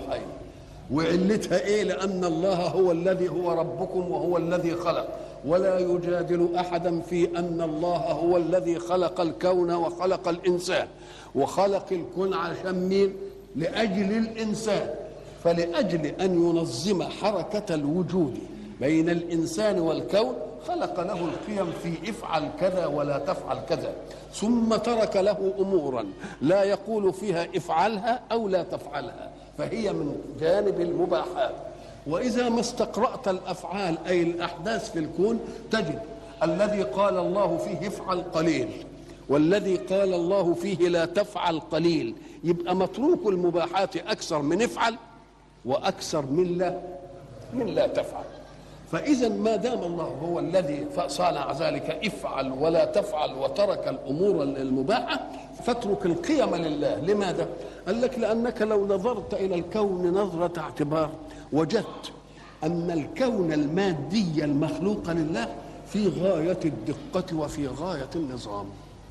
الروحين وعلتها ايه لان الله هو الذي هو ربكم وهو الذي خلق ولا يجادل احدا في ان الله هو الذي خلق الكون وخلق الانسان وخلق الكون عشان مين لاجل الانسان فلاجل ان ينظم حركه الوجود بين الانسان والكون خلق له القيم في افعل كذا ولا تفعل كذا ثم ترك له امورا لا يقول فيها افعلها او لا تفعلها فهي من جانب المباحات واذا ما استقرات الافعال اي الاحداث في الكون تجد الذي قال الله فيه افعل قليل والذي قال الله فيه لا تفعل قليل يبقى متروك المباحات اكثر من افعل واكثر من لا من لا تفعل فاذا ما دام الله هو الذي صانع ذلك افعل ولا تفعل وترك الامور المباحه فاترك القيم لله لماذا قال لك لانك لو نظرت الى الكون نظره اعتبار وجدت ان الكون المادي المخلوق لله في غايه الدقه وفي غايه النظام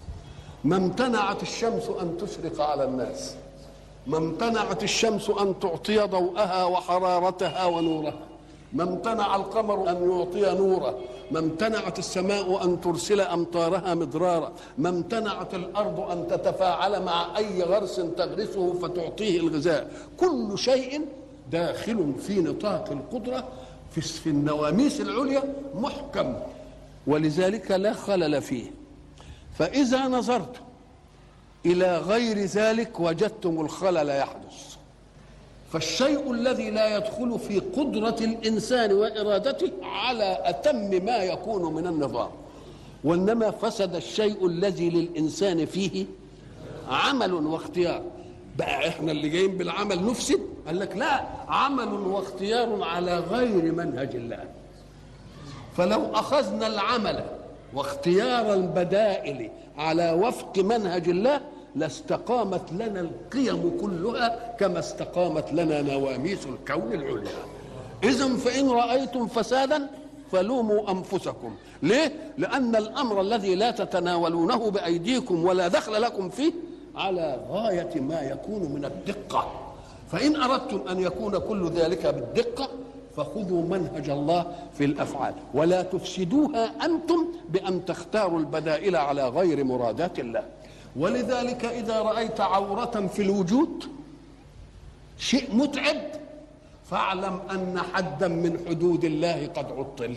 ما امتنعت الشمس ان تشرق على الناس ما امتنعت الشمس ان تعطي ضوءها وحرارتها ونورها ما امتنع القمر ان يعطي نوره ما امتنعت السماء ان ترسل امطارها مدرارا ما امتنعت الارض ان تتفاعل مع اي غرس تغرسه فتعطيه الغذاء كل شيء داخل في نطاق القدره في في النواميس العليا محكم ولذلك لا خلل فيه فاذا نظرت الى غير ذلك وجدتم الخلل يحدث فالشيء الذي لا يدخل في قدرة الإنسان وإرادته على أتم ما يكون من النظام وإنما فسد الشيء الذي للإنسان فيه عمل واختيار بقى احنا اللي جايين بالعمل نفسد قال لك لا عمل واختيار على غير منهج الله فلو أخذنا العمل واختيار البدائل على وفق منهج الله لاستقامت لنا القيم كلها كما استقامت لنا نواميس الكون العليا اذا فان رايتم فسادا فلوموا انفسكم ليه لان الامر الذي لا تتناولونه بايديكم ولا دخل لكم فيه على غايه ما يكون من الدقه فان اردتم ان يكون كل ذلك بالدقه فخذوا منهج الله في الافعال ولا تفسدوها انتم بان تختاروا البدائل على غير مرادات الله ولذلك إذا رأيت عورة في الوجود شيء متعب فاعلم أن حدا من حدود الله قد عطل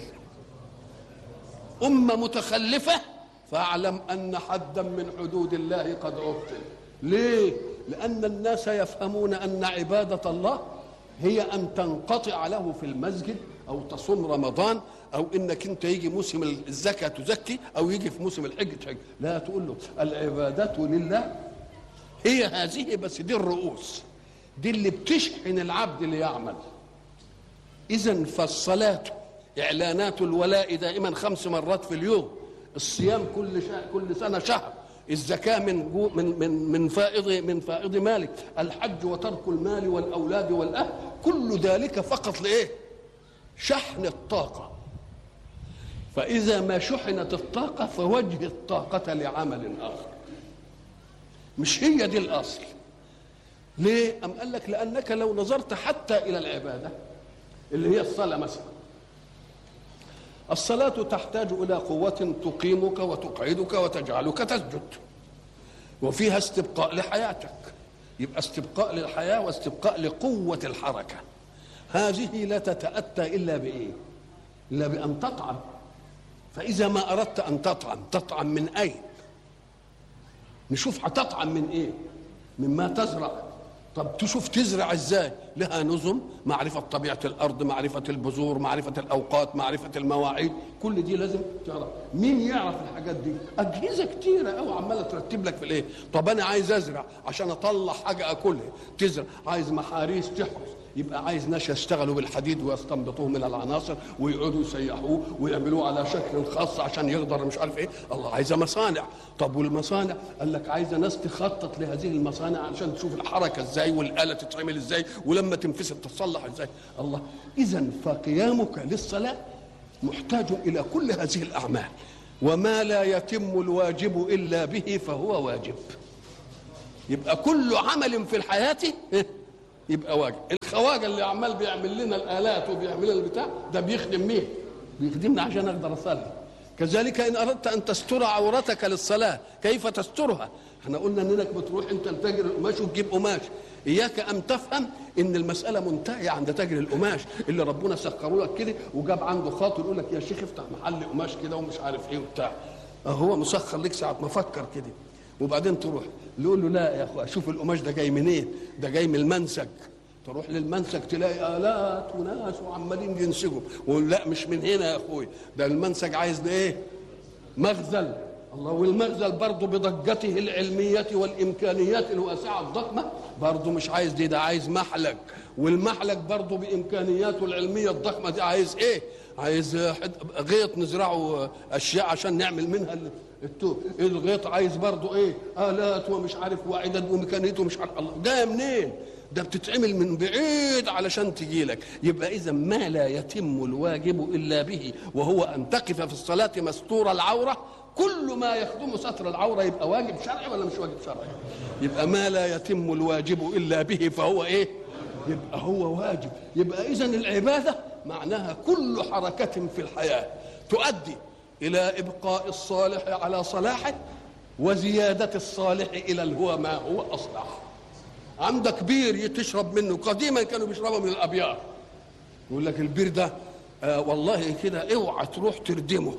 أمة متخلفة فاعلم أن حدا من حدود الله قد عطل ليه؟ لأن الناس يفهمون أن عبادة الله هي أن تنقطع له في المسجد أو تصوم رمضان او انك انت يجي موسم الزكاه تزكي او يجي في موسم الحج تحج لا تقول له العباده لله هي هذه بس دي الرؤوس دي اللي بتشحن العبد ليعمل اذا فالصلاه اعلانات الولاء دائما خمس مرات في اليوم الصيام كل شهر كل سنه شهر الزكاة من جو من من من فائض من فائض مالك، الحج وترك المال والأولاد والأهل، كل ذلك فقط لإيه؟ شحن الطاقة فإذا ما شحنت الطاقة فوجه الطاقة لعمل آخر مش هي دي الأصل ليه؟ أم قال لك لأنك لو نظرت حتى إلى العبادة اللي هي الصلاة مثلا الصلاة تحتاج إلى قوة تقيمك وتقعدك وتجعلك تسجد وفيها استبقاء لحياتك يبقى استبقاء للحياة واستبقاء لقوة الحركة هذه لا تتأتى إلا بإيه؟ إلا بأن تطعم فإذا ما أردت أن تطعم تطعم من أين نشوف هتطعم من إيه مما تزرع طب تشوف تزرع ازاي لها نظم معرفة طبيعة الأرض معرفة البذور معرفة الأوقات معرفة المواعيد كل دي لازم تعرف مين يعرف الحاجات دي أجهزة كتيرة أوي عمالة ترتب لك في الإيه طب أنا عايز أزرع عشان أطلع حاجة أكلها تزرع عايز محاريس تحرس يبقى عايز ناس يشتغلوا بالحديد ويستنبطوه من العناصر ويقعدوا يسيحوه ويعملوه على شكل خاص عشان يقدر مش عارف ايه الله عايزه مصانع طب والمصانع قال لك عايزه ناس تخطط لهذه المصانع عشان تشوف الحركه ازاي والاله تتعمل ازاي ولما تنفسد تصلح ازاي الله اذا فقيامك للصلاه محتاج الى كل هذه الاعمال وما لا يتم الواجب الا به فهو واجب يبقى كل عمل في الحياه يبقى واجب الخواجه اللي عمال بيعمل لنا الالات وبيعمل لنا البتاع ده بيخدم مين بيخدمنا عشان اقدر اصلي كذلك ان اردت ان تستر عورتك للصلاه كيف تسترها احنا قلنا انك بتروح انت لتاجر القماش وتجيب قماش اياك ان تفهم ان المساله منتهيه عند تاجر القماش اللي ربنا سخره لك كده وجاب عنده خاطر يقول لك يا شيخ افتح محل قماش كده ومش عارف ايه وبتاع هو مسخر لك ساعه ما فكر كده وبعدين تروح يقول له لا يا اخويا شوف القماش ده جاي منين ده جاي من المنسج تروح للمنسج تلاقي الات وناس وعمالين ينسجوا ويقول لا مش من هنا يا اخويا ده المنسج عايز ده ايه مخزن الله والمخزن برضه بضجته العلمية والإمكانيات الواسعة الضخمة برضه مش عايز دي ده عايز محلك والمحلك برضه بإمكانياته العلمية الضخمة دي عايز إيه؟ عايز غيط نزرعه أشياء عشان نعمل منها التوب الغيط عايز برضه إيه؟ آلات ومش عارف وعدد وميكانيته مش عارف الله جاية منين؟ ده بتتعمل من بعيد علشان تجي لك يبقى اذا ما لا يتم الواجب الا به وهو ان تقف في الصلاه مستور العوره كل ما يخدم ستر العوره يبقى واجب شرعي ولا مش واجب شرعي يبقى ما لا يتم الواجب الا به فهو ايه يبقى هو واجب يبقى اذا العباده معناها كل حركه في الحياه تؤدي الى ابقاء الصالح على صلاحه وزياده الصالح الى هو ما هو اصلح عندك بير تشرب منه قديما كانوا بيشربوا من الابيار يقول لك البير ده آه والله كده اوعى تروح تردمه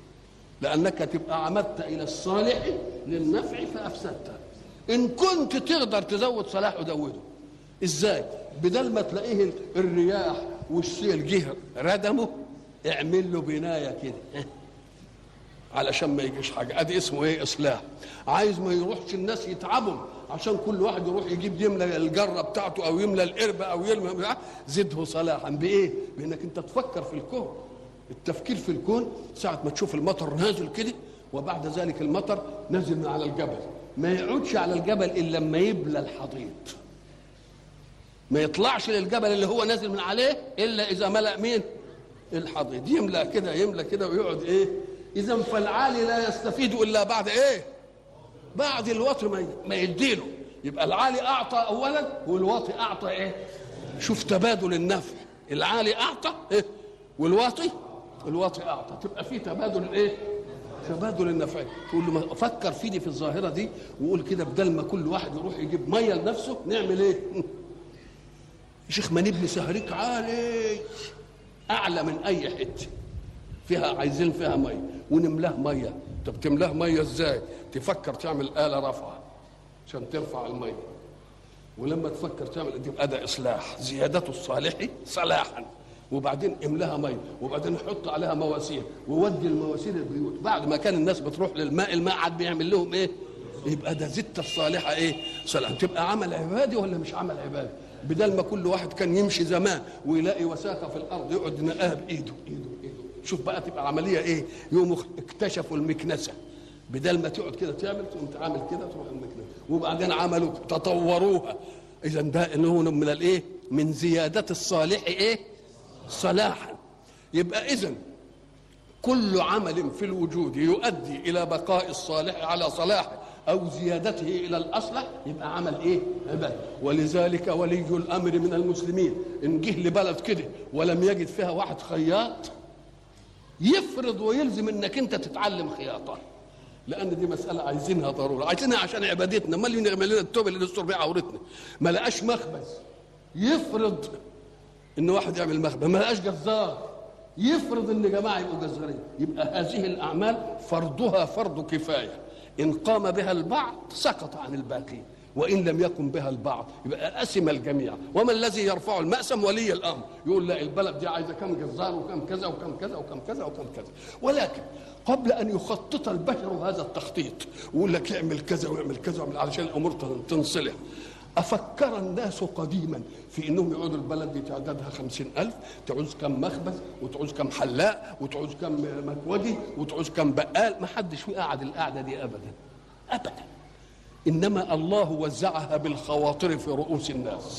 لانك تبقى عمدت الى الصالح للنفع فافسدته ان كنت تقدر تزود صلاحه زوده ازاي بدل ما تلاقيه الرياح والسيل جه ردمه اعمل له بنايه كده علشان ما يجيش حاجه ادي اسمه ايه اصلاح عايز ما يروحش الناس يتعبوا عشان كل واحد يروح يجيب يملى الجره بتاعته او يملى القربه او يرمي زده صلاحا بايه بانك انت تفكر في الكون التفكير في الكون ساعة ما تشوف المطر نازل كده وبعد ذلك المطر نازل من على الجبل ما يقعدش على الجبل إلا لما يبلى الحضيض ما يطلعش للجبل اللي هو نازل من عليه إلا إذا ملأ مين الحضيض يملأ كده يملأ كده ويقعد إيه إذا فالعالي لا يستفيد إلا بعد إيه بعد الوطي ما ما يديله يبقى العالي أعطى أولا والواطي أعطى إيه شوف تبادل النفع العالي أعطى إيه والواطي الواطي اعطى تبقى في تبادل الايه تبادل النفع تقول له فكر في دي في الظاهره دي وقول كده بدل ما كل واحد يروح يجيب ميه لنفسه نعمل ايه يا شيخ ما نبني سهريك عالي اعلى من اي حته فيها عايزين فيها ميه ونملاه ميه طب تملاه ميه ازاي تفكر تعمل اله رفع عشان ترفع الميه ولما تفكر تعمل تبقى ده اصلاح زيادته الصالح صلاحا وبعدين املاها ميه وبعدين نحط عليها مواسير وودي المواسير البيوت بعد ما كان الناس بتروح للماء الماء عاد بيعمل لهم ايه يبقى ده زدت الصالحه ايه صلاح تبقى عمل عبادي ولا مش عمل عبادي بدل ما كل واحد كان يمشي زمان ويلاقي وساخه في الارض يقعد ينقاها بايده ايده ايده شوف بقى تبقى عمليه ايه يوم اكتشفوا المكنسه بدل ما تقعد كده تعمل تقوم تعمل كده تروح المكنسه وبعدين عملوا تطوروها اذا ده انه من الايه من زياده الصالح ايه صلاحا يبقى اذا كل عمل في الوجود يؤدي الى بقاء الصالح على صلاحه او زيادته الى الاصلح يبقى عمل ايه عباده ولذلك ولي الامر من المسلمين ان جه لبلد كده ولم يجد فيها واحد خياط يفرض ويلزم انك انت تتعلم خياطه لان دي مساله عايزينها ضروره عايزينها عشان عبادتنا امال يعمل لنا التوب اللي نستر بيه عورتنا ما لقاش مخبز يفرض ان واحد يعمل مخبز ما لقاش جزار يفرض ان جماعه يبقوا جزارين يبقى هذه الاعمال فرضها فرض كفايه ان قام بها البعض سقط عن الباقين وان لم يقم بها البعض يبقى اسم الجميع وما الذي يرفع المأسم ولي الامر يقول لا البلد دي عايزه كم جزار وكم كذا وكم كذا وكم كذا وكم كذا ولكن قبل ان يخطط البشر هذا التخطيط ويقول لك اعمل كذا واعمل كذا واعمل علشان الامور تنصلح أفكر الناس قديما في أنهم يقعدوا البلد دي تعدادها خمسين ألف تعوز كم مخبز وتعوز كم حلاق وتعوز كم مكودي وتعوز كم بقال ما حدش قعد القعدة دي أبدا أبدا إنما الله وزعها بالخواطر في رؤوس الناس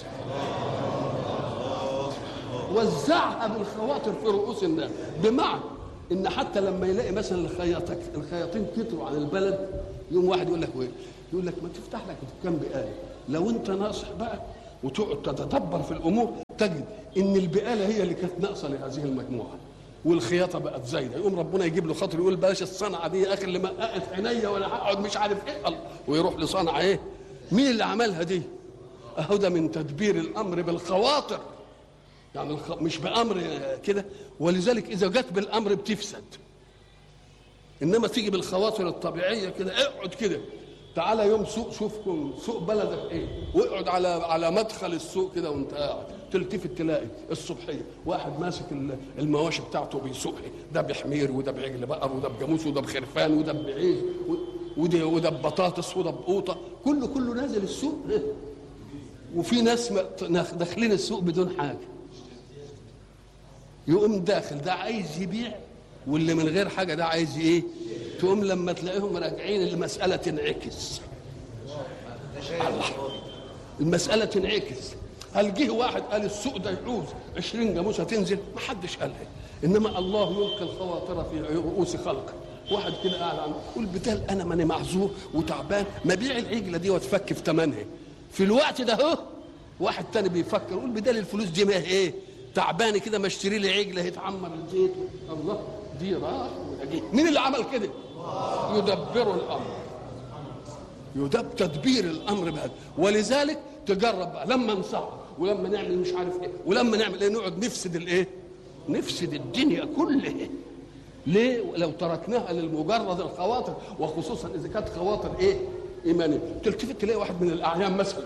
وزعها بالخواطر في رؤوس الناس بمعنى ان حتى لما يلاقي مثلا الخياطين الخياطين كتروا عن البلد يوم واحد يقول لك ايه يقول لك ما تفتح لك دكان بقاله لو انت ناصح بقى وتقعد تتدبر في الامور تجد ان البقاله هي اللي كانت ناقصه لهذه المجموعه والخياطه بقت زايده يقوم ربنا يجيب له خاطر يقول بلاش الصنعه دي يا اخي اللي مققت عينيا ولا هقعد مش عارف ايه الله. ويروح لصنعه ايه مين اللي عملها دي اهو ده من تدبير الامر بالخواطر يعني الخ... مش بامر كده ولذلك اذا جت بالامر بتفسد انما تيجي بالخواطر الطبيعيه كده اقعد كده تعالى يوم سوق شوفكم سوق بلدك ايه واقعد على على مدخل السوق كده وانت قاعد تلتفت تلاقي الصبحيه واحد ماسك المواشي بتاعته بيسوقها ده بحمير وده بعجل بقر وده بجاموس وده بخرفان وده بعيش وده وده ببطاطس وده بقوطه كله كله نازل السوق وفي ناس داخلين السوق بدون حاجه يقوم داخل ده عايز يبيع واللي من غير حاجه ده عايز ايه تقوم لما تلاقيهم راجعين المساله تنعكس الله المساله تنعكس هل جه واحد قال السوق ده يعوز 20 جاموسه تنزل ما حدش قالها انما الله يلقي الخواطر في رؤوس خلقه واحد كده قاعد عنه يقول بدال انا ماني معذور وتعبان ما بيع العجله دي واتفك في ثمنها في الوقت ده اهو واحد تاني بيفكر يقول بدال الفلوس دي ما هي ايه تعبانه كده ما اشتري لي عجله يتعمر الزيت الله دي راح وده مين اللي عمل كده؟ يدبر الامر يدب تدبير الامر بهذا ولذلك تجرب بقى لما نصعب ولما نعمل مش عارف ايه ولما نعمل ايه نقعد نفسد الايه؟ نفسد الدنيا كلها ليه؟ لو تركناها للمجرد الخواطر وخصوصا اذا كانت خواطر ايه؟ ايمانيه تلتفت تلاقي واحد من الاعيان مثلا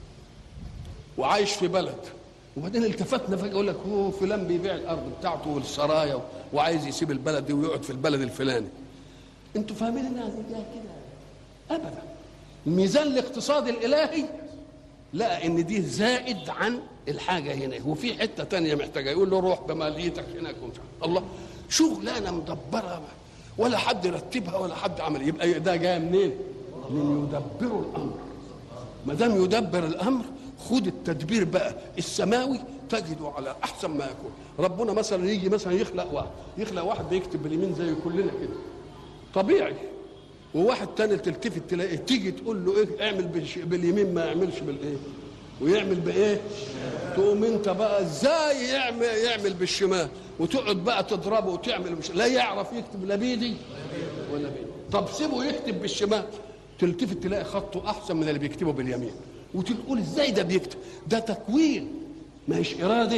وعايش في بلد وبعدين التفتنا فجاه يقول لك هو فلان بيبيع الارض بتاعته والسرايا وعايز يسيب البلد دي ويقعد في البلد الفلاني انتوا فاهمين انها دي كده ابدا الميزان الاقتصادي الالهي لقى ان دي زائد عن الحاجه هنا وفي حته تانية محتاجه يقول له روح بماليتك هناك الله شغلانه مدبره ولا حد رتبها ولا حد عمل يبقى ده جاي منين؟ من يدبروا الامر ما دام يدبر الامر خد التدبير بقى السماوي تجده على احسن ما يكون ربنا مثلا يجي مثلا يخلق واحد يخلق واحد بيكتب باليمين زي كلنا كده طبيعي وواحد تاني تلتفت تلاقيه تيجي تقول له ايه اعمل باليمين ما يعملش بالايه ويعمل بايه تقوم انت بقى ازاي يعمل يعمل بالشمال وتقعد بقى تضربه وتعمل مش لا يعرف يكتب لا بيدي ولا بيدي طب سيبه يكتب بالشمال تلتفت تلاقي خطه احسن من اللي بيكتبه باليمين وتقول ازاي ده بيكتب ده تكوين ما هيش اراده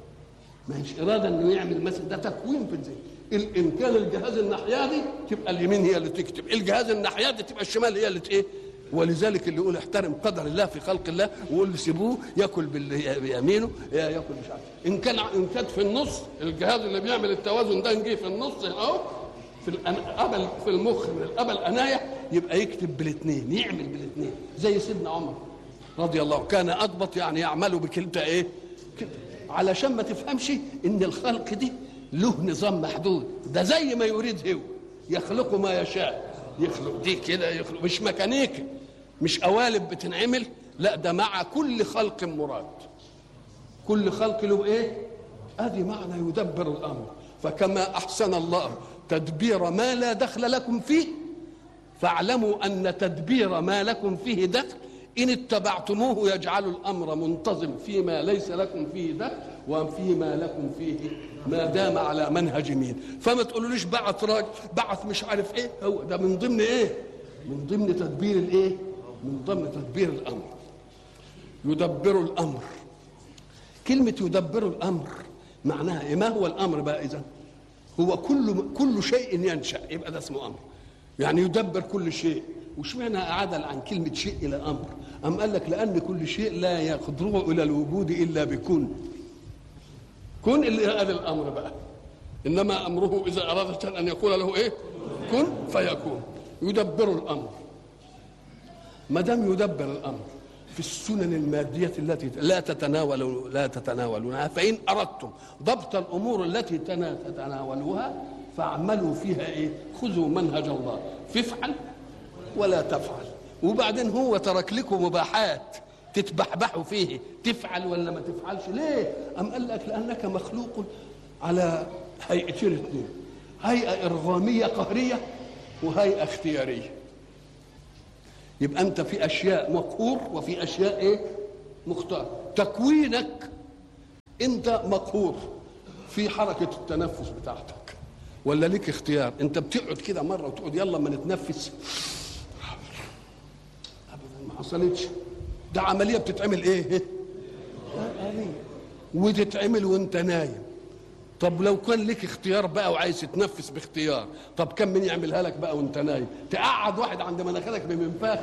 ما هيش اراده انه يعمل مثلا ده تكوين في الذهن ان كان الجهاز الناحيه دي تبقى اليمين هي اللي تكتب الجهاز الناحيه دي تبقى الشمال هي اللي ايه ولذلك اللي يقول احترم قدر الله في خلق الله ويقول سيبوه ياكل بيمينه ياكل مش عارف ان كان ان كانت في النص الجهاز اللي بيعمل التوازن ده نجي في النص اهو في القبل في المخ من القبل انايا يبقى يكتب بالاثنين يعمل بالاثنين زي سيدنا عمر رضي الله كان اضبط يعني يعمل بكلتا ايه كده علشان ما تفهمش ان الخلق دي له نظام محدود ده زي ما يريد هو يخلق ما يشاء يخلق دي كده يخلق مش ميكانيكي مش قوالب بتنعمل لا ده مع كل خلق مراد كل خلق له ايه ادي معنى يدبر الامر فكما احسن الله تدبير ما لا دخل لكم فيه فاعلموا ان تدبير ما لكم فيه دخل إن اتبعتموه يجعل الأمر منتظم فيما ليس لكم فيه ده وفيما لكم فيه ما دام على منهج مين فما تقولوليش بعث راجل بعث مش عارف ايه هو ده من ضمن ايه من ضمن تدبير الايه من ضمن تدبير الامر يدبر الامر كلمة يدبر الامر معناها ايه ما هو الامر بقى اذا هو كل كل شيء ينشا يبقى ده اسمه امر يعني يدبر كل شيء وش معنى عدل عن كلمة شيء إلى أمر أم قال لك لأن كل شيء لا يخضره إلى الوجود إلا بكون كن اللي هذا الأمر بقى إنما أمره إذا أراد شيئا أن يقول له إيه كن فيكون يدبر الأمر ما دام يدبر الأمر في السنن المادية التي لا تتناول لا تتناولونها فإن أردتم ضبط الأمور التي تتناولوها فاعملوا فيها إيه خذوا منهج الله فافعل ولا تفعل وبعدين هو ترك لكم مباحات تتبحبحوا فيه تفعل ولا ما تفعلش ليه أم قال لك لأنك مخلوق على هيئتين اثنين هيئة إرغامية قهرية وهيئة اختيارية يبقى أنت في أشياء مقهور وفي أشياء إيه مختار تكوينك انت مقهور في حركه التنفس بتاعتك ولا ليك اختيار انت بتقعد كده مره وتقعد يلا ما نتنفس ابدا ما حصلتش ده عمليه بتتعمل ايه وتتعمل وانت نايم طب لو كان لك اختيار بقى وعايز تتنفس باختيار طب كم من يعملها لك بقى وانت نايم تقعد واحد عند مناخيرك بمنفاخ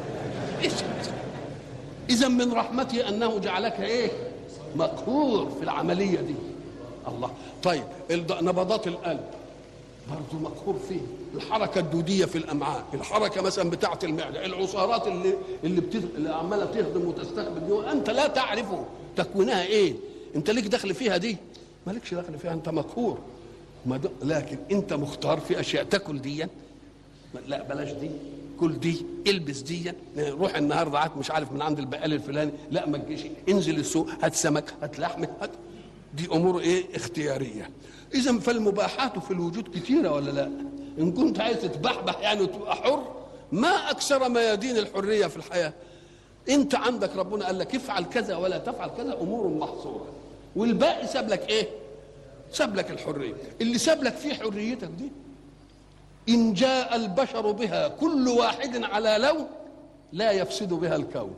اذا من رحمته انه جعلك ايه مقهور في العمليه دي الله طيب نبضات القلب برضه مقهور فيه الحركه الدوديه في الامعاء الحركه مثلا بتاعه المعده العصارات اللي اللي, بتز... اللي عماله تهضم وتستقبل دي وانت لا تعرف تكوينها ايه انت ليك دخل فيها دي مالكش دخل فيها انت مقهور لكن انت مختار في اشياء تاكل دي لا بلاش دي كل دي البس دي روح النهارده هات مش عارف من عند البقال الفلاني لا ما تجيش انزل السوق هات سمك هات لحمه هات دي امور ايه اختياريه اذا فالمباحات في الوجود كثيره ولا لا ان كنت عايز تتبحبح يعني وتبقى حر ما اكثر ميادين الحريه في الحياه انت عندك ربنا قال لك افعل كذا ولا تفعل كذا امور محصوره والباقي ساب لك ايه ساب لك الحريه اللي ساب لك فيه حريتك دي ان جاء البشر بها كل واحد على لون لا يفسد بها الكون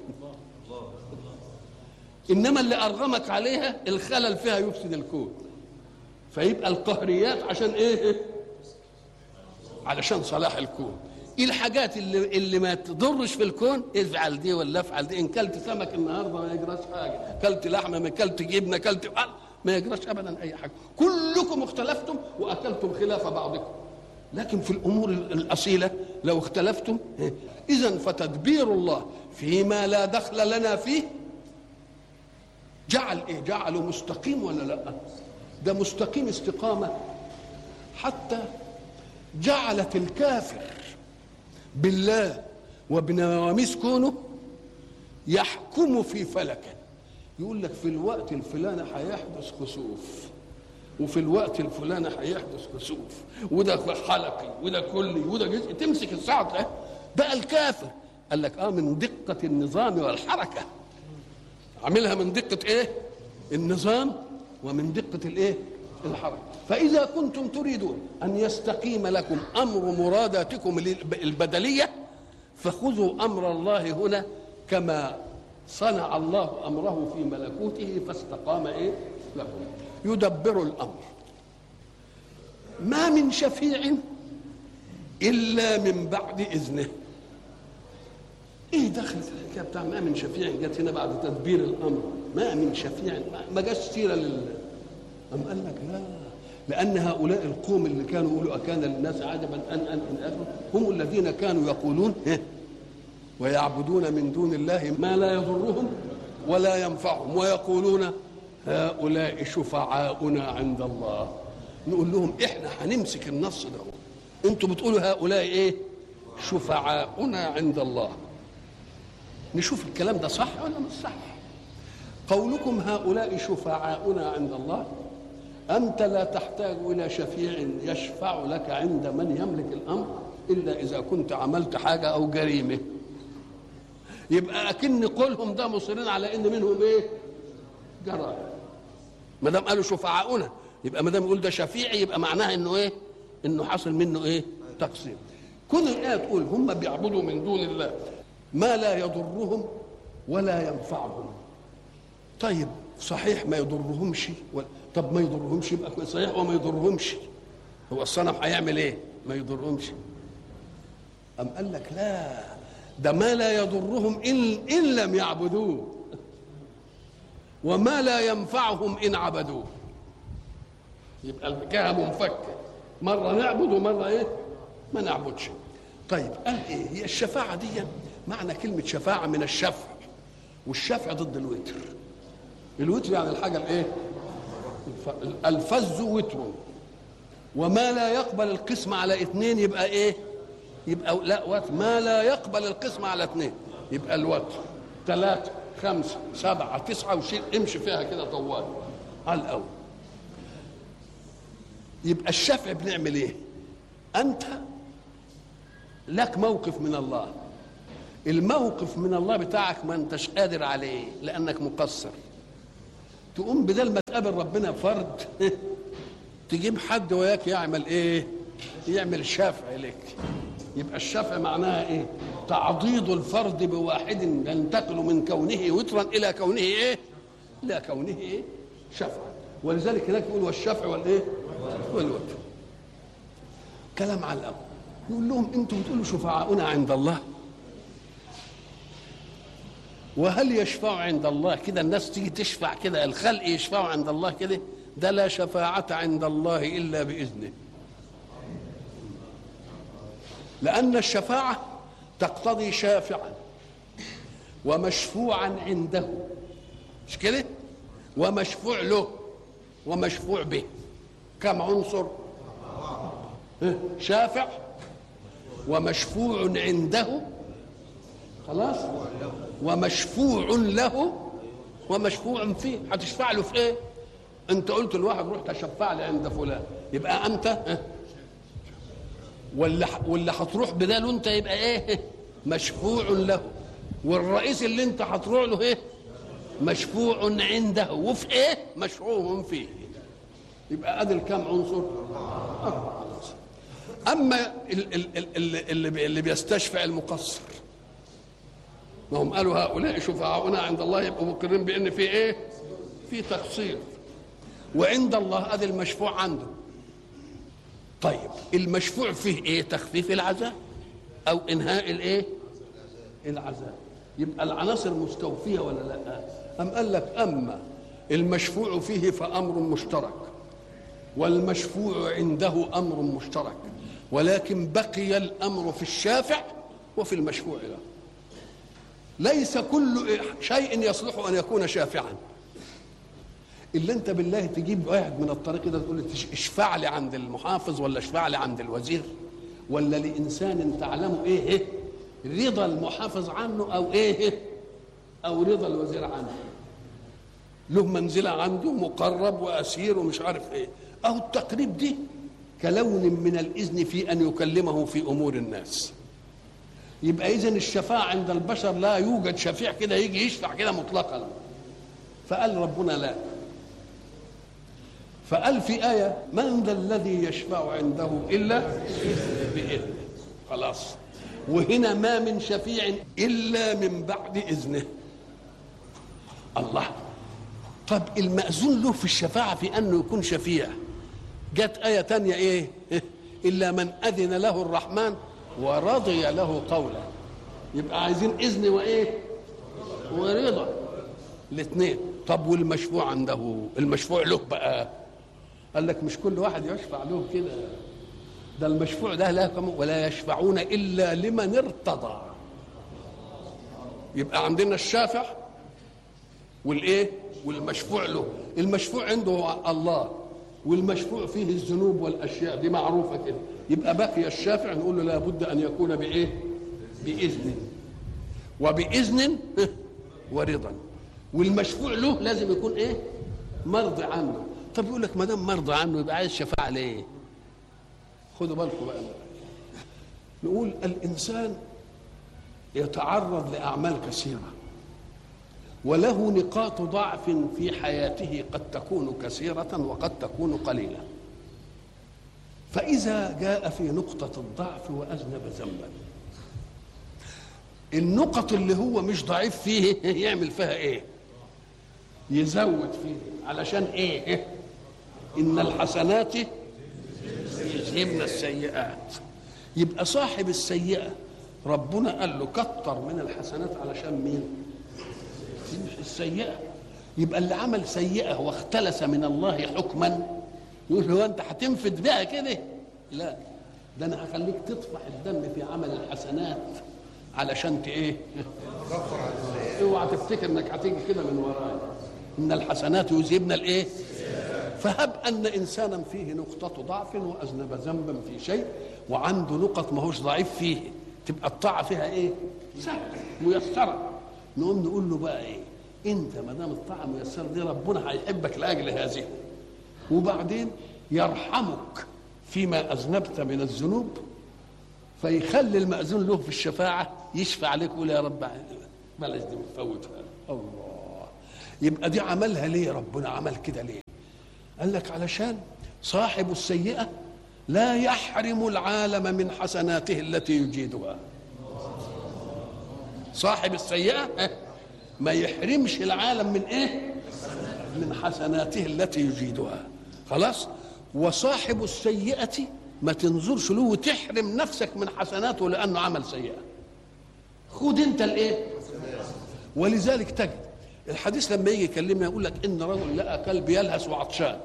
انما اللي ارغمك عليها الخلل فيها يفسد الكون فيبقى القهريات عشان ايه علشان صلاح الكون ايه الحاجات اللي اللي ما تضرش في الكون افعل دي ولا افعل دي ان كلت سمك النهارده ما يجراش حاجه كلت لحمه ما كلت جبنه كلت ما يجراش ابدا اي حاجه كلكم اختلفتم واكلتم خلاف بعضكم لكن في الامور الاصيله لو اختلفتم اذا فتدبير الله فيما لا دخل لنا فيه جعل ايه جعله مستقيم ولا لا ده مستقيم استقامه حتى جعلت الكافر بالله وبنواميس كونه يحكم في فلكه يقول لك في الوقت الفلاني هيحدث خسوف وفي الوقت الفلاني هيحدث كسوف وده حلقي وده كلي وده جزء تمسك الساعه ده بقى الكافر قال لك اه من دقه النظام والحركه عاملها من دقه ايه النظام ومن دقه الايه الحركه فاذا كنتم تريدون ان يستقيم لكم امر مراداتكم البدليه فخذوا امر الله هنا كما صنع الله امره في ملكوته فاستقام ايه لكم يدبر الامر ما من شفيع الا من بعد اذنه ايه دخل في الحكايه بتاع ما من شفيع جت هنا بعد تدبير الامر ما من شفيع ما جاش سيره لل أم قال لك لا لأن هؤلاء القوم اللي كانوا يقولوا أكان للناس عجبا أن أن إن آخره هم الذين كانوا يقولون ويعبدون من دون الله ما لا يضرهم ولا ينفعهم ويقولون هؤلاء شفعاؤنا عند الله نقول لهم احنا هنمسك النص ده انتوا بتقولوا هؤلاء ايه شفعاؤنا عند الله نشوف الكلام ده صح ولا مش صح قولكم هؤلاء شفعاؤنا عند الله انت لا تحتاج الى شفيع يشفع لك عند من يملك الامر الا اذا كنت عملت حاجه او جريمه يبقى اكن قولهم ده مصرين على ان منهم ايه جرائم ما دام قالوا شفعاؤنا يبقى ما دام يقول ده شفيعي يبقى معناها انه ايه انه حصل منه ايه تقصير كل الايه تقول هم بيعبدوا من دون الله ما لا يضرهم ولا ينفعهم طيب صحيح ما يضرهمش ولا طب ما يضرهمش يبقى صحيح وما يضرهمش هو الصنم هيعمل ايه ما يضرهمش أم قال لك لا ده ما لا يضرهم إن, إن لم يعبدوه وما لا ينفعهم إن عبدوه يبقى الحكاية منفكة مرة نعبد ومرة إيه ما نعبدش طيب قال إيه هي الشفاعة دي معنى كلمة شفاعة من الشفع والشفع ضد الوتر الوتر يعني الحاجة الإيه الفز وتر وما لا يقبل القسم على اثنين يبقى ايه يبقى لا وتر ما لا يقبل القسم على اثنين يبقى الوتر ثلاثة خمسة سبعة تسعة وشيل امشي فيها كده طوال على الأول يبقى الشفع بنعمل ايه أنت لك موقف من الله الموقف من الله بتاعك ما انتش قادر عليه لانك مقصر تقوم بدل ما تقابل ربنا فرد تجيب حد وياك يعمل ايه يعمل شفع لك يبقى الشفع معناها ايه تعضيد الفرد بواحد ينتقل من كونه وترا الى كونه ايه الى كونه ايه شفع ولذلك هناك يقول والشفع والايه والوتر كلام على الأول يقول لهم انتم بتقولوا شفعاؤنا عند الله وهل يشفع عند الله كده الناس تيجي تشفع كده الخلق يشفعوا عند الله كده ده لا شفاعة عند الله إلا بإذنه لأن الشفاعة تقتضي شافعا ومشفوعا عنده مش كده ومشفوع له ومشفوع به كم عنصر شافع ومشفوع عنده خلاص ومشفوع له ومشفوع فيه هتشفع له في ايه انت قلت لواحد روح تشفع لي عند فلان يبقى انت واللي واللي هتروح بداله انت يبقى ايه مشفوع له والرئيس اللي انت هتروح له ايه مشفوع عنده وفي ايه مشفوع فيه يبقى ادي الكام عنصر أربعة عناصر اما اللي اللي بيستشفع المقصر ما هم قالوا هؤلاء شفعاؤنا عند الله يبقوا مقرين بان في ايه في تقصير وعند الله ادي المشفوع عنده طيب المشفوع فيه ايه تخفيف العذاب او انهاء الايه العذاب يبقى العناصر مستوفيه ولا لا ام قال لك اما المشفوع فيه فامر مشترك والمشفوع عنده امر مشترك ولكن بقي الامر في الشافع وفي المشفوع له ليس كل شيء يصلح ان يكون شافعا الا انت بالله تجيب واحد من الطريق كده تقول اشفع لي عند المحافظ ولا اشفع لي عند الوزير ولا لانسان تعلم ايه, إيه رضا المحافظ عنه او ايه او رضا الوزير عنه له منزله عنده مقرب واسير ومش عارف ايه او التقريب دي كلون من الاذن في ان يكلمه في امور الناس يبقى اذا الشفاعه عند البشر لا يوجد شفيع كده يجي يشفع كده مطلقا فقال ربنا لا فقال في آية من ذا الذي يشفع عنده إلا بإذنه خلاص وهنا ما من شفيع إلا من بعد إذنه الله طب المأذون له في الشفاعة في أنه يكون شفيع جت آية تانية إيه إلا من أذن له الرحمن ورضي له قولا يبقى عايزين إذن وإيه ورضا الاثنين طب والمشفوع عنده المشفوع له بقى قال لك مش كل واحد يشفع له كده ده المشفوع ده لا ولا يشفعون الا لمن ارتضى يبقى عندنا الشافع والايه والمشفوع له المشفوع عنده الله والمشفوع فيه الذنوب والاشياء دي معروفه كده يبقى بقي الشافع نقول له لابد ان يكون بايه باذن وباذن ورضا والمشفوع له لازم يكون ايه مرضي عنه طب يقول لك ما دام مرضى عنه يبقى عايز شفاعه ليه خدوا بالكم بقى نقول الانسان يتعرض لاعمال كثيره وله نقاط ضعف في حياته قد تكون كثيره وقد تكون قليله فاذا جاء في نقطه الضعف واذنب ذنبا النقط اللي هو مش ضعيف فيه يعمل فيها ايه يزود فيه علشان ايه ان الحسنات يذهبن السيئات يبقى صاحب السيئه ربنا قال له كتر من الحسنات علشان مين السيئه يبقى اللي عمل سيئه واختلس من الله حكما يقول هو انت هتنفد بها كده لا ده انا هخليك تطفح الدم في عمل الحسنات علشان ايه اوعى تفتكر انك هتيجي كده من ورايا ان الحسنات يذهبن الايه فهب ان انسانا فيه نقطه ضعف واذنب ذنبا في شيء وعنده نقط ماهوش ضعيف فيه تبقى الطاعه فيها ايه سهله ميسره نقوم نقول له بقى ايه انت ما دام الطاعه ميسره دي ربنا هيحبك لاجل هذه وبعدين يرحمك فيما اذنبت من الذنوب فيخلي المأذون له في الشفاعة يشفع عليك ويقول يا رب بلاش دي مفوتها الله يبقى دي عملها ليه ربنا عمل كده ليه قال لك علشان صاحب السيئة لا يحرم العالم من حسناته التي يجيدها صاحب السيئة ما يحرمش العالم من ايه من حسناته التي يجيدها خلاص وصاحب السيئة ما تنظرش له وتحرم نفسك من حسناته لأنه عمل سيئة خد انت الايه ولذلك تجد الحديث لما يجي يكلمنا يقول لك ان رجل لقى كلب يلهث وعطشان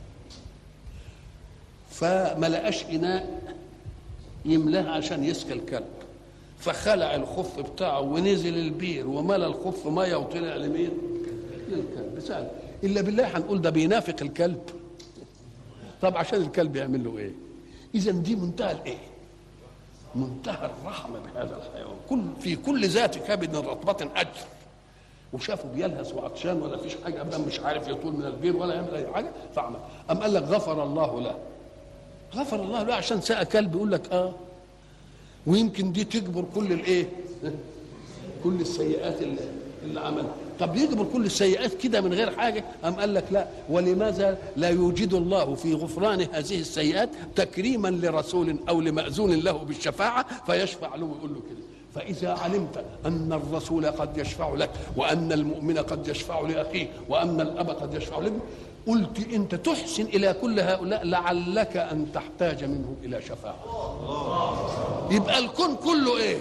فما لقاش اناء يملاه عشان يسقي الكلب فخلع الخف بتاعه ونزل البير وملى الخف ميه وطلع لمين؟ للكلب سهل الا بالله هنقول ده بينافق الكلب طب عشان الكلب يعمل له ايه؟ اذا دي منتهى الايه؟ منتهى الرحمه بهذا الحيوان كل في كل ذات كبد رطبه اجر وشافه بيلهث وعطشان ولا فيش حاجه ابدا مش عارف يطول من البير ولا يعمل اي حاجه فعمل ام قال لك غفر الله له غفر الله له عشان ساء كلب يقول لك اه ويمكن دي تجبر كل الايه كل السيئات اللي, اللي عملها طب يجبر كل السيئات كده من غير حاجه ام قال لك لا ولماذا لا يوجد الله في غفران هذه السيئات تكريما لرسول او لماذون له بالشفاعه فيشفع له ويقول له كده فإذا علمت أن الرسول قد يشفع لك وأن المؤمن قد يشفع لأخيه وأن الأب قد يشفع لابنه قلت أنت تحسن إلى كل هؤلاء لعلك أن تحتاج منه إلى شفاعة يبقى الكون كله إيه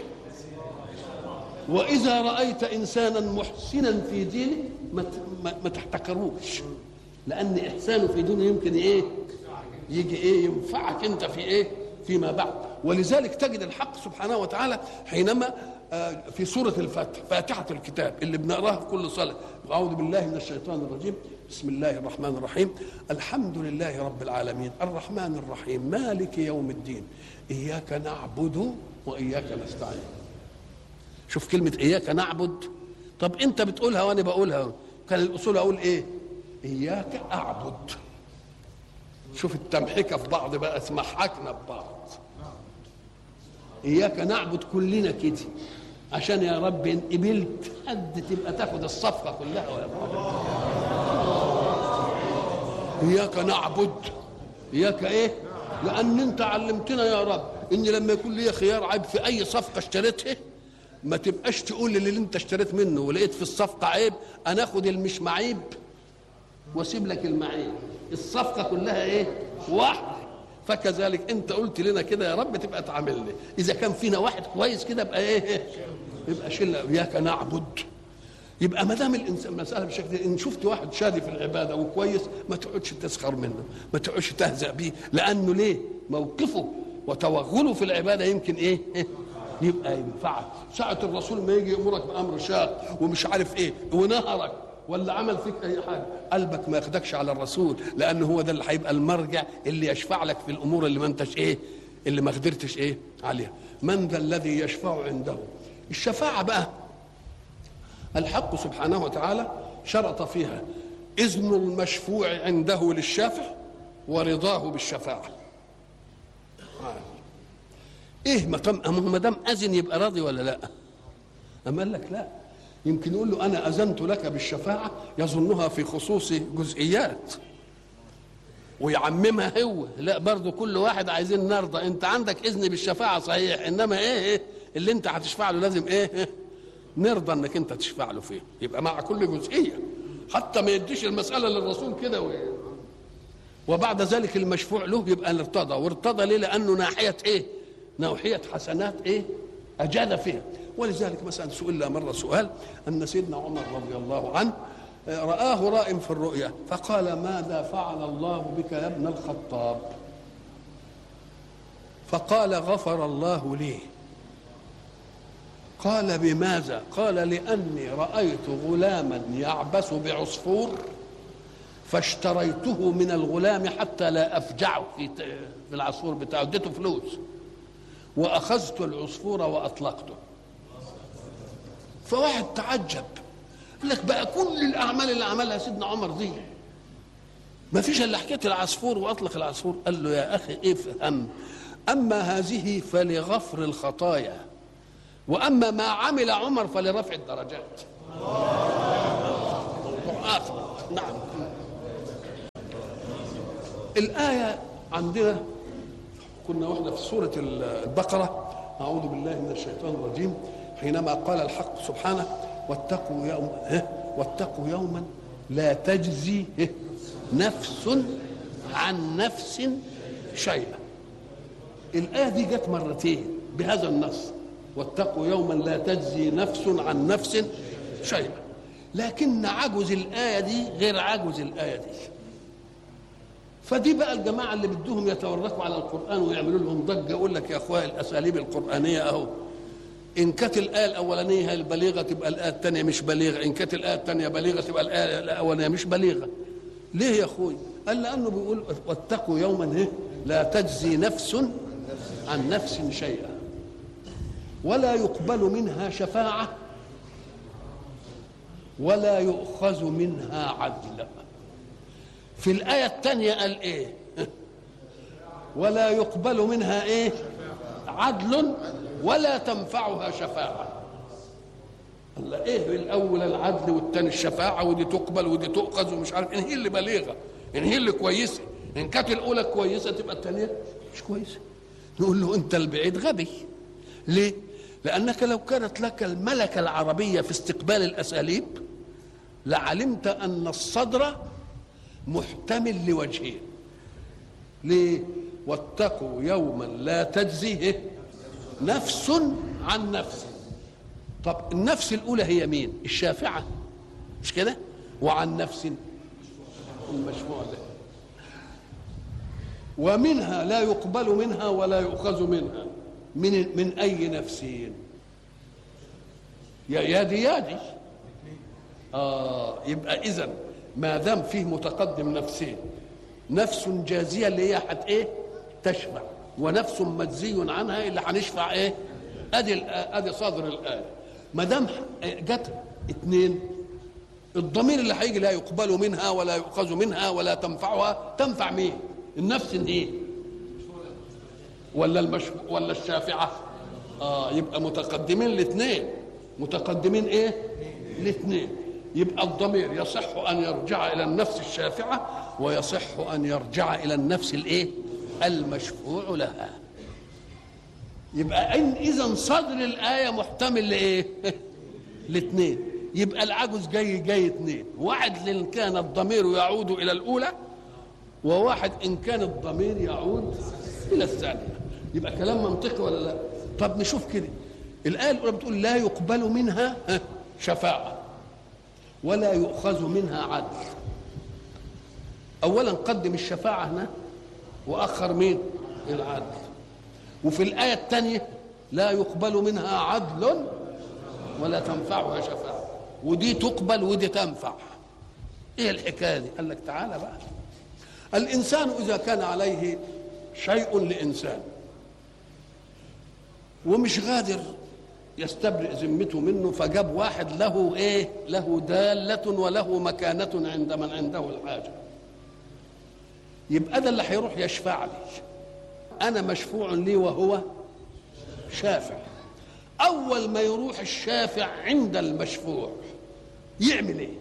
وإذا رأيت إنسانا محسنا في دينه ما ما تحتكروش لأن إحسانه في دينه يمكن إيه يجي إيه ينفعك أنت في إيه فيما بعد ولذلك تجد الحق سبحانه وتعالى حينما في سورة الفتح فاتحة الكتاب اللي بنقراها في كل صلاة أعوذ بالله من الشيطان الرجيم بسم الله الرحمن الرحيم الحمد لله رب العالمين الرحمن الرحيم مالك يوم الدين إياك نعبد وإياك نستعين شوف كلمة إياك نعبد طب أنت بتقولها وأنا بقولها كان الأصول أقول إيه إياك أعبد شوف التمحكة في بعض بقى اسمحكنا ببعض إياك نعبد كلنا كده عشان يا رب إن قبلت حد تبقى تاخد الصفقة كلها ولا إياك نعبد إياك إيه؟ لأن أنت علمتنا يا رب إن لما يكون لي خيار عيب في أي صفقة اشتريتها ما تبقاش تقول اللي انت اشتريت منه ولقيت في الصفقة عيب أنا آخد المش معيب واسيب لك المعيب الصفقة كلها إيه؟ واحد فكذلك انت قلت لنا كده يا رب تبقى تعاملني اذا كان فينا واحد كويس كده يبقى ايه يبقى شله اياك نعبد يبقى ما دام الانسان مساله بالشكل ان شفت واحد شادي في العباده وكويس ما تقعدش تسخر منه ما تقعدش تهزأ بيه لانه ليه موقفه وتوغله في العباده يمكن ايه يبقى ينفعك ساعة الرسول ما يجي يأمرك بأمر شاق ومش عارف ايه ونهرك ولا عمل فيك اي حاجه قلبك ما ياخدكش على الرسول لان هو ده اللي هيبقى المرجع اللي يشفع لك في الامور اللي ما انتش ايه اللي ما قدرتش ايه عليها من ذا الذي يشفع عنده الشفاعه بقى الحق سبحانه وتعالى شرط فيها اذن المشفوع عنده للشافع ورضاه بالشفاعه ايه ما دام اذن يبقى راضي ولا لا اما قال لك لا يمكن يقول له انا اذنت لك بالشفاعه يظنها في خصوص جزئيات ويعممها هو لا برضه كل واحد عايزين نرضى انت عندك اذن بالشفاعه صحيح انما ايه, إيه اللي انت هتشفع له لازم ايه, إيه نرضى انك انت تشفع له فيه يبقى مع كل جزئيه حتى ما يديش المساله للرسول كده و... وبعد ذلك المشفوع له يبقى ارتضى وارتضى ليه لانه ناحيه ايه ناحيه حسنات ايه اجاد فيها ولذلك مثلا سئل مرة سؤال أن سيدنا عمر رضي الله عنه رآه رائم في الرؤيا فقال ماذا فعل الله بك يا ابن الخطاب فقال غفر الله لي قال بماذا قال لأني رأيت غلاما يعبث بعصفور فاشتريته من الغلام حتى لا أفجعه في العصفور بتاعه اديته فلوس وأخذت العصفور وأطلقته فواحد تعجب قال لك بقى كل الاعمال اللي عملها سيدنا عمر دي ما فيش الا حكايه العصفور واطلق العصفور قال له يا اخي افهم أما هذه فلغفر الخطايا وأما ما عمل عمر فلرفع الدرجات موضوع آخر نعم الآية عندنا كنا واحنا في سورة البقرة أعوذ بالله من الشيطان الرجيم حينما قال الحق سبحانه واتقوا يوم واتقوا يوما لا تجزي نفس عن نفس شيئا الآية دي جت مرتين بهذا النص واتقوا يوما لا تجزي نفس عن نفس شيئا لكن عجز الآية دي غير عجز الآية دي فدي بقى الجماعة اللي بدهم يتورطوا على القرآن ويعملوا لهم ضجة يقول لك يا أخويا الأساليب القرآنية أهو إن كانت الآية الأولانية هي البليغة تبقى الآية الثانية مش بليغة إن كانت الآية الثانية بليغة تبقى الآية الأولانية مش بليغة ليه يا أخوي قال لأنه بيقول واتقوا يوما إيه لا تجزي نفس عن نفس شيئا ولا يقبل منها شفاعة ولا يؤخذ منها عدل في الآية الثانية قال إيه ولا يقبل منها إيه عدل ولا تنفعها شفاعة الله ايه الاول العدل والثاني الشفاعه ودي تقبل ودي تؤخذ ومش عارف ان هي اللي بليغه ان هي اللي كويسه ان كانت الاولى كويسه تبقى الثانيه مش كويسه نقول له انت البعيد غبي ليه لانك لو كانت لك الملكه العربيه في استقبال الاساليب لعلمت ان الصدر محتمل لوجهين ليه واتقوا يوما لا تجزي نفس عن نفس طب النفس الاولى هي مين الشافعه مش كده وعن نفس المشفوع له ومنها لا يقبل منها ولا يؤخذ منها من من اي نفسين يا يا دي يا دي اه يبقى اذا ما دام فيه متقدم نفسين نفس جازيه اللي هي حت ايه تشفع ونفس مجزي عنها اللي هنشفع ايه ادي ادي صدر الايه ما دام جت اثنين الضمير اللي هيجي لا يقبل منها ولا يؤخذ منها ولا تنفعها تنفع مين النفس ايه ولا المش ولا الشافعه اه يبقى متقدمين الاثنين متقدمين ايه الاثنين يبقى الضمير يصح ان يرجع الى النفس الشافعه ويصح ان يرجع الى النفس الايه المشفوع لها يبقى ان اذا صدر الايه محتمل لايه لاثنين يبقى العجز جاي جاي اثنين واحد ان كان الضمير يعود الى الاولى وواحد ان كان الضمير يعود الى الثانيه يبقى كلام منطقي ولا لا طب نشوف كده الايه الاولى بتقول لا يقبل منها شفاعه ولا يؤخذ منها عدل اولا قدم الشفاعه هنا واخر مين العدل وفي الايه الثانيه لا يقبل منها عدل ولا تنفعها شفاعه ودي تقبل ودي تنفع ايه الحكايه دي قال لك تعالى بقى الانسان اذا كان عليه شيء لانسان ومش قادر يستبرئ ذمته منه فجاب واحد له ايه له داله وله مكانه عند من عنده الحاجه يبقى ده اللي هيروح يشفع لي انا مشفوع لي وهو شافع اول ما يروح الشافع عند المشفوع يعمل ايه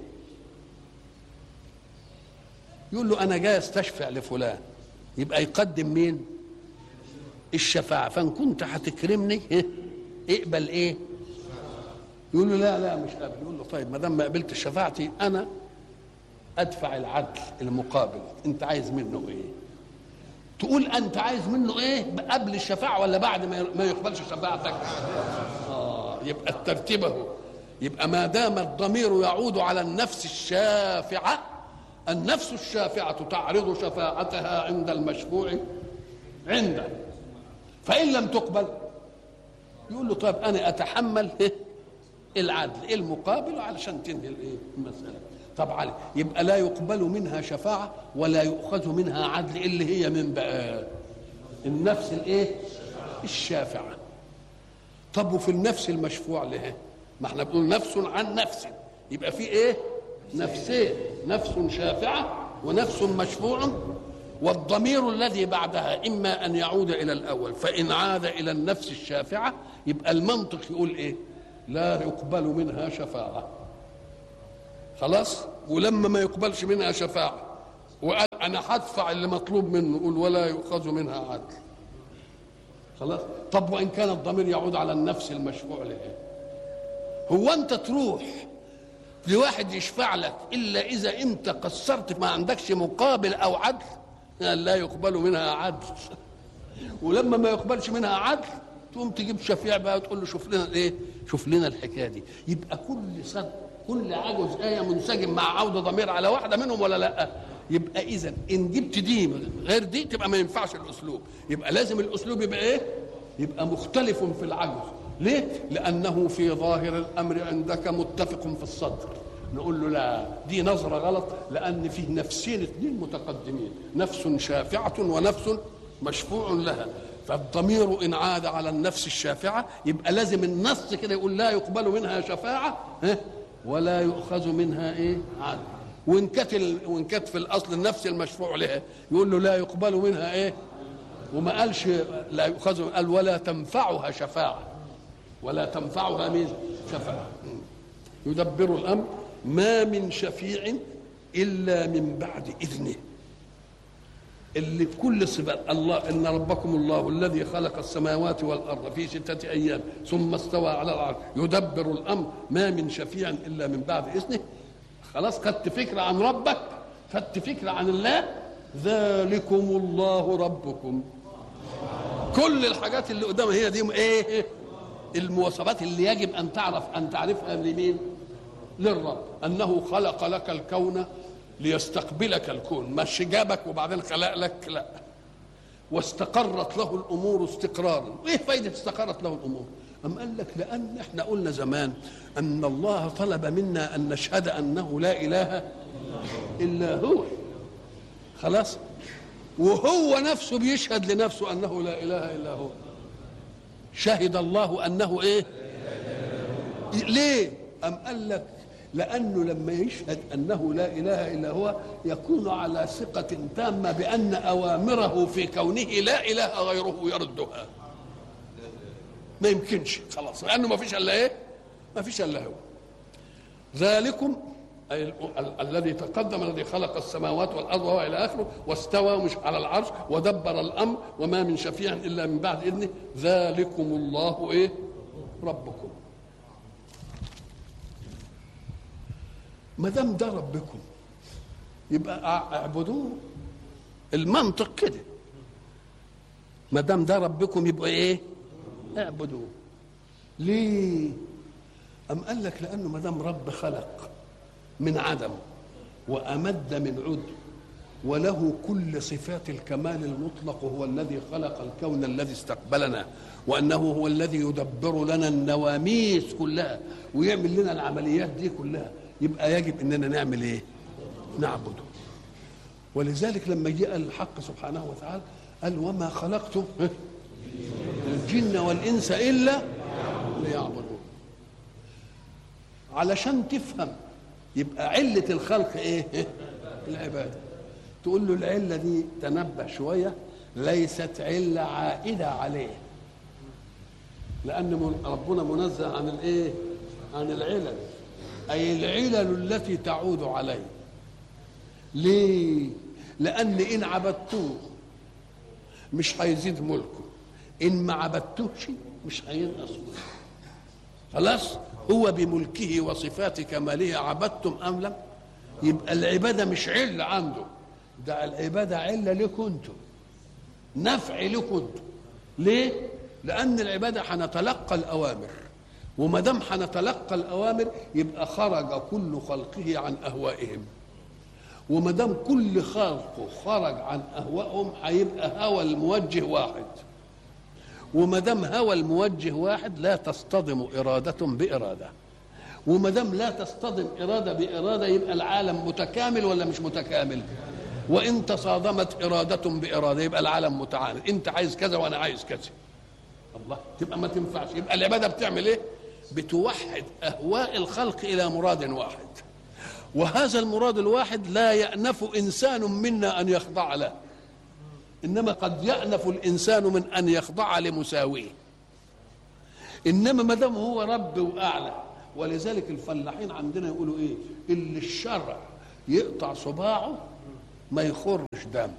يقول له انا جاي استشفع لفلان يبقى يقدم مين الشفاعه فان كنت هتكرمني اقبل ايه يقول له لا لا مش قابل يقول له طيب ما دام ما قبلت شفاعتي انا ادفع العدل المقابل انت عايز منه ايه تقول انت عايز منه ايه قبل الشفاعه ولا بعد ما يقبلش شفاعتك اه يبقى الترتيب اهو يبقى ما دام الضمير يعود على النفس الشافعه النفس الشافعه تعرض شفاعتها عند المشفوع عنده فان لم تقبل يقول له طيب انا اتحمل العدل المقابل علشان تنهي الايه المساله طبعا يبقى لا يقبل منها شفاعة ولا يؤخذ منها عدل اللي هي من بقى النفس الايه الشافعة طب وفي النفس المشفوع له ما احنا بنقول نفس عن نفس يبقى في ايه نفسين نفس شافعة ونفس مشفوع والضمير الذي بعدها اما ان يعود الى الاول فان عاد الى النفس الشافعه يبقى المنطق يقول ايه لا يقبل منها شفاعه خلاص ولما ما يقبلش منها شفاعه وقال انا هدفع اللي مطلوب منه يقول ولا يؤخذ منها عدل خلاص طب وان كان الضمير يعود على النفس المشفوع له هو انت تروح لواحد يشفع لك الا اذا انت قصرت ما عندكش مقابل او عدل لا يقبل منها عدل ولما ما يقبلش منها عدل تقوم تجيب شفيع بقى وتقول له شوف لنا الايه شوف لنا الحكايه دي يبقى كل صد كل عجز ايه منسجم مع عوده ضمير على واحده منهم ولا لا يبقى اذا ان جبت دي غير دي تبقى ما ينفعش الاسلوب يبقى لازم الاسلوب يبقى ايه يبقى مختلف في العجز ليه لانه في ظاهر الامر عندك متفق في الصدر نقول له لا دي نظرة غلط لأن فيه نفسين اثنين متقدمين نفس شافعة ونفس مشفوع لها فالضمير إن عاد على النفس الشافعة يبقى لازم النص كده يقول لا يقبل منها شفاعة ولا يؤخذ منها إيه عدل وإن كانت وإن كانت في الأصل النفس المشفوع لها يقول له لا يقبل منها إيه وما قالش لا يؤخذ قال ولا تنفعها شفاعة ولا تنفعها مين شفاعة يدبر الأمر ما من شفيع الا من بعد اذنه اللي بكل صفات الله ان ربكم الله الذي خلق السماوات والارض في سته ايام ثم استوى على العرش يدبر الامر ما من شفيع الا من بعد اذنه خلاص خدت فكره عن ربك خدت فكره عن الله ذلكم الله ربكم كل الحاجات اللي قدامها هي دي ايه المواصفات اللي يجب ان تعرف ان تعرفها لمين للرب انه خلق لك الكون ليستقبلك الكون مش جابك وبعدين خلق لك لا واستقرت له الامور استقرارا ايه فايده استقرت له الامور أم قال لك لأن احنا قلنا زمان أن الله طلب منا أن نشهد أنه لا إله إلا هو خلاص وهو نفسه بيشهد لنفسه أنه لا إله إلا هو شهد الله أنه إيه ليه أم قال لك لأنه لما يشهد أنه لا إله إلا هو يكون على ثقة تامة بأن أوامره في كونه لا إله غيره يردها ما يمكنش خلاص لأنه ما فيش إلا إيه ما فيش إلا هو ذلكم أي ال- ال- الذي تقدم الذي خلق السماوات والارض وهو الى اخره واستوى مش على العرش ودبر الامر وما من شفيع الا من بعد اذنه ذلكم الله ايه ربكم ما دام ده ربكم يبقى أع- اعبدوه المنطق كده ما دام ده ربكم يبقى ايه اعبدوه ليه أم قال لك لأنه ما دام رب خلق من عدم وأمد من عدم وله كل صفات الكمال المطلق هو الذي خلق الكون الذي استقبلنا وأنه هو الذي يدبر لنا النواميس كلها ويعمل لنا العمليات دي كلها يبقى يجب أننا نعمل إيه؟ نعبده ولذلك لما جاء الحق سبحانه وتعالى قال وما خلقت الجن والإنس إلا ليعبدون علشان تفهم يبقى علة الخلق ايه؟ العبادة تقول له العلة دي تنبه شوية ليست علة عائدة عليه لأن من- ربنا منزه عن الايه؟ عن العلل أي العلل التي تعود عليه ليه؟ لأن إن عبدتوه مش هيزيد ملكه إن ما عبدتوش مش هينقص ملكه خلاص هو بملكه وصفات كماله عبدتم ام لم يبقى العباده مش عله عنده ده العباده عله لكم انتم نفع لكم انتم ليه لان العباده هنتلقى الاوامر وما دام هنتلقى الاوامر يبقى خرج كل خلقه عن اهوائهم وما دام كل خلقه خرج عن اهوائهم هيبقى هوى الموجه واحد وما دام هوى الموجه واحد لا تصطدم إرادة بإرادة وما دام لا تصطدم إرادة بإرادة يبقى العالم متكامل ولا مش متكامل وإن تصادمت إرادة بإرادة يبقى العالم متعاند أنت عايز كذا وأنا عايز كذا الله تبقى ما تنفعش يبقى العبادة بتعمل إيه بتوحد أهواء الخلق إلى مراد واحد وهذا المراد الواحد لا يأنف إنسان منا أن يخضع له انما قد يأنف الانسان من ان يخضع لمساويه انما ما دام هو رب واعلى ولذلك الفلاحين عندنا يقولوا ايه اللي الشرع يقطع صباعه ما يخرش دم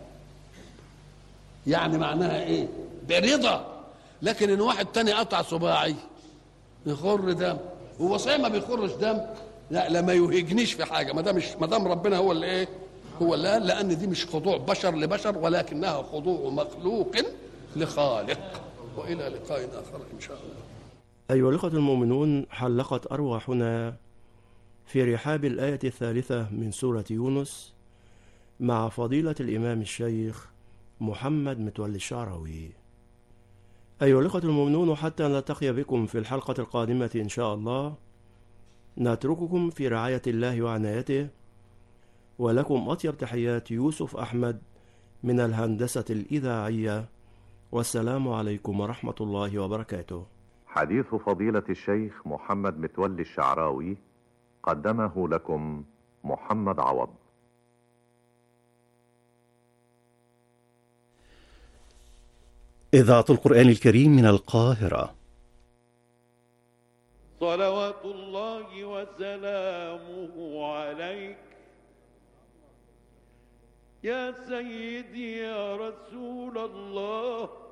يعني معناها ايه برضا لكن ان واحد تاني قطع صباعي يخر دم هو صحيح ما بيخرش دم لا لا ما يهجنيش في حاجه ما دام مش ما دام ربنا هو اللي ايه هو اللي قال لان دي مش خضوع بشر لبشر ولكنها خضوع مخلوق لخالق والى لقاء اخر ان شاء الله أيها الأخوة المؤمنون حلقت أرواحنا في رحاب الآية الثالثة من سورة يونس مع فضيلة الإمام الشيخ محمد متولي الشعراوي أيها الأخوة المؤمنون حتى نلتقي بكم في الحلقة القادمة إن شاء الله نترككم في رعاية الله وعنايته ولكم أطيب تحيات يوسف أحمد من الهندسة الإذاعية والسلام عليكم ورحمة الله وبركاته حديث فضيلة الشيخ محمد متولي الشعراوي قدمه لكم محمد عوض إذاعة القرآن الكريم من القاهرة صلوات الله وسلامه عليك يا سيدي يا رسول الله